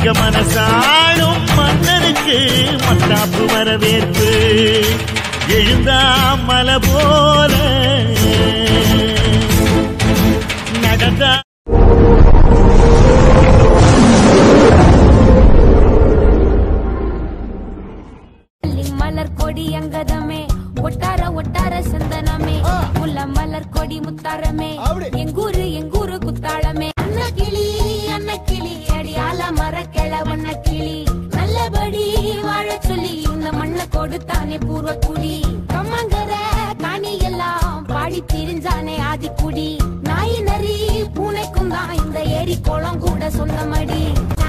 எங்க மனசாளும் மன்னனுக்கு மத்தாப்பு வரவேற்பு எழுந்தா மலை போல நடந்தா அள்ளி மலர் கொடி அங்கதமே ஒட்டார ஒட்டார சந்தனமே முல்ல மலர் கொடி முத்தாரமே எங்கூரு எங்கூரு குத்தாளமே அன்ன கிளி அன்ன கிளி அடியால மர கிழவண்ண கிளி நல்லபடி வாழ சொல்லி இந்த மண்ணை கொடுத்தானே பூர்வ குடி கம்மங்கர காணி எல்லாம் பாடி திரிஞ்சானே ஆதிக்குடி நாய் நரி பூனைக்கும் தான் இந்த ஏரி குளம் கூட சொந்தமடி